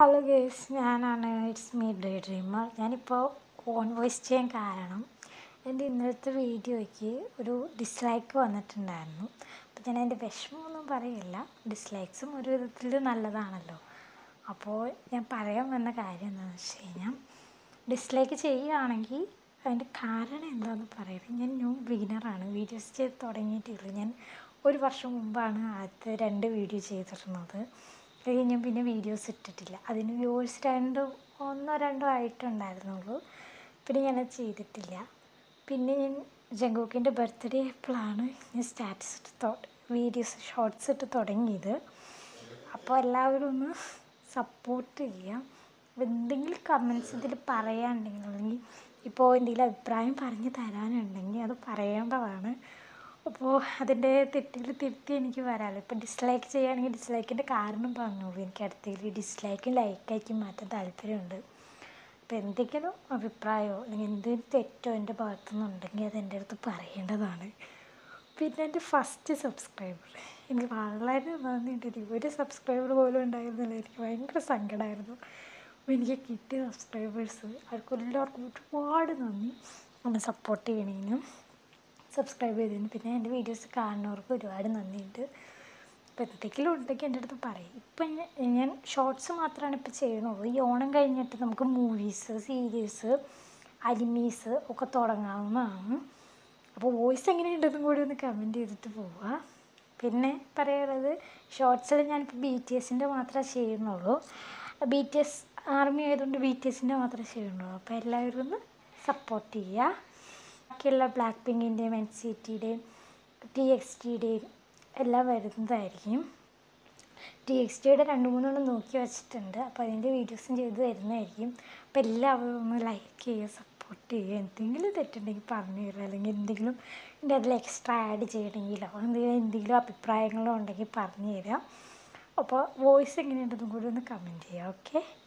hello guys ഞാനാണ് it's me daydreamer ഞാനിപ്പോൾ own voice ചെയ്യാൻ കാരണം എൻ്റെ ഇന്നലത്തെ വീഡിയോയ്ക്ക് ഒരു ഡിസ്ലൈക്ക് വന്നിട്ടുണ്ടായിരുന്നു അപ്പോൾ ഞാൻ അതിൻ്റെ വിഷമമൊന്നും പറയില്ല ഡിസ്ലൈക്സും ഒരു വിധത്തിൽ നല്ലതാണല്ലോ അപ്പോൾ ഞാൻ പറയാൻ വന്ന കാര്യം എന്താണെന്ന് വെച്ച് കഴിഞ്ഞാൽ ഡിസ്ലൈക്ക് ചെയ്യുകയാണെങ്കിൽ അതിൻ്റെ കാരണം എന്താണെന്ന് പറയുന്നത് ഞാൻ ന്യൂ ബിഗിനറാണ് വീഡിയോസ് ചെയ്ത് തുടങ്ങിയിട്ടില്ല ഞാൻ ഒരു വർഷം മുമ്പാണ് ആദ്യത്തെ രണ്ട് വീഡിയോ ചെയ്തിരുന്നത് അത് കഴിഞ്ഞ് പിന്നെ വീഡിയോസ് ഇട്ടിട്ടില്ല അതിന് വ്യൂവേഴ്സ് രണ്ടോ ഒന്നോ രണ്ടോ ആയിട്ടുണ്ടായിരുന്നുള്ളൂ പിന്നെ ഞാനത് ചെയ്തിട്ടില്ല പിന്നെ ഞാൻ ജങ്കൂക്കിൻ്റെ ബർത്ത്ഡേ ആയപ്പോഴാണ് ഞാൻ സ്റ്റാറ്റസ് ഇട്ട് വീഡിയോസ് ഷോർട്സ് ഇട്ട് തുടങ്ങിയത് അപ്പോൾ എല്ലാവരും ഒന്ന് സപ്പോർട്ട് ചെയ്യാം അപ്പോൾ എന്തെങ്കിലും കമൻസ് ഇതിൽ പറയാനുണ്ടെങ്കിൽ അല്ലെങ്കിൽ ഇപ്പോൾ എന്തെങ്കിലും അഭിപ്രായം പറഞ്ഞു തരാനുണ്ടെങ്കിൽ അത് പറയേണ്ടതാണ് അപ്പോൾ അതിൻ്റെ തെറ്റുകൾ തിരുത്തി എനിക്ക് വരാമല്ലോ ഇപ്പോൾ ഡിസ്ലൈക്ക് ചെയ്യുകയാണെങ്കിൽ ഡിസ്ലൈക്കിൻ്റെ കാരണം പറഞ്ഞോളൂ എനിക്ക് അടുത്തേക്ക് ഡിസ്ലൈക്കും ലൈക്കാക്കി മാറ്റാൻ താല്പര്യമുണ്ട് അപ്പോൾ എന്തെങ്കിലും അഭിപ്രായമോ അല്ലെങ്കിൽ എന്തെങ്കിലും തെറ്റോ എൻ്റെ ഭാഗത്തുനിന്നുണ്ടെങ്കിൽ അത് എൻ്റെ അടുത്ത് പറയേണ്ടതാണ് പിന്നെ എൻ്റെ ഫസ്റ്റ് സബ്സ്ക്രൈബർ എനിക്ക് വളരെ നന്ദിയുണ്ട് ഒരു സബ്സ്ക്രൈബർ പോലും ഉണ്ടായിരുന്നില്ല എനിക്ക് ഭയങ്കര സങ്കടമായിരുന്നു അപ്പോൾ എനിക്ക് കിട്ടിയ സബ്സ്ക്രൈബേഴ്സ് അവർക്ക് എല്ലാവർക്കും ഒരുപാട് നന്ദി എന്നെ സപ്പോർട്ട് ചെയ്യണതിനും സബ്സ്ക്രൈബ് ചെയ്തതിന് പിന്നെ എൻ്റെ വീഡിയോസ് കാണുന്നവർക്ക് ഒരുപാട് നന്ദിയുണ്ട് അപ്പോൾ എന്തെങ്കിലും ഉണ്ടെങ്കിൽ എൻ്റെ അടുത്ത് പറയും ഇപ്പം ഞാൻ ഷോർട്സ് മാത്രമാണ് ഇപ്പോൾ ചെയ്യണുള്ളൂ ഈ ഓണം കഴിഞ്ഞിട്ട് നമുക്ക് മൂവീസ് സീരീസ് അനിമീസ് ഒക്കെ തുടങ്ങാവുന്നതാണ് അപ്പോൾ വോയിസ് എങ്ങനെയുണ്ടെന്നും കൂടി ഒന്ന് കമൻറ്റ് ചെയ്തിട്ട് പോവുക പിന്നെ പറയാനുള്ളത് ഷോർട്സിൽ ഞാനിപ്പോൾ ബി ടി എസിൻ്റെ മാത്രമേ ചെയ്യുന്നുള്ളൂ ബി ടി എസ് ആർമി ആയതുകൊണ്ട് ബി ടി എസിൻ്റെ മാത്രമേ ചെയ്യുന്നുള്ളൂ അപ്പോൾ എല്ലാവരും ഒന്ന് സപ്പോർട്ട് ചെയ്യുക ബാക്കിയുള്ള ബ്ലാക്ക് പിങ്കിൻ്റെയും എൻ സി ടിയുടെയും ടി എക്സ് ടിയുടെയും എല്ലാം വരുന്നതായിരിക്കും ടി എക്സ് ടിയുടെ രണ്ട് മൂന്നെണ്ണം നോക്കി വെച്ചിട്ടുണ്ട് അപ്പോൾ അതിൻ്റെ വീഡിയോസും ചെയ്ത് വരുന്നതായിരിക്കും അപ്പോൾ എല്ലാവരും ഒന്ന് ലൈക്ക് ചെയ്യുക സപ്പോർട്ട് ചെയ്യുക എന്തെങ്കിലും തെറ്റുണ്ടെങ്കിൽ പറഞ്ഞു തരിക അല്ലെങ്കിൽ എന്തെങ്കിലും എൻ്റെ അതിൽ എക്സ്ട്രാ ആഡ് ചെയ്യണമെങ്കിലോ എന്തെങ്കിലും എന്തെങ്കിലും അഭിപ്രായങ്ങളോ ഉണ്ടെങ്കിൽ പറഞ്ഞു തരാം അപ്പോൾ വോയിസ് എങ്ങനെയുണ്ടെന്നും കൂടി ഒന്ന് കമൻറ്റ് ചെയ്യുക ഓക്കെ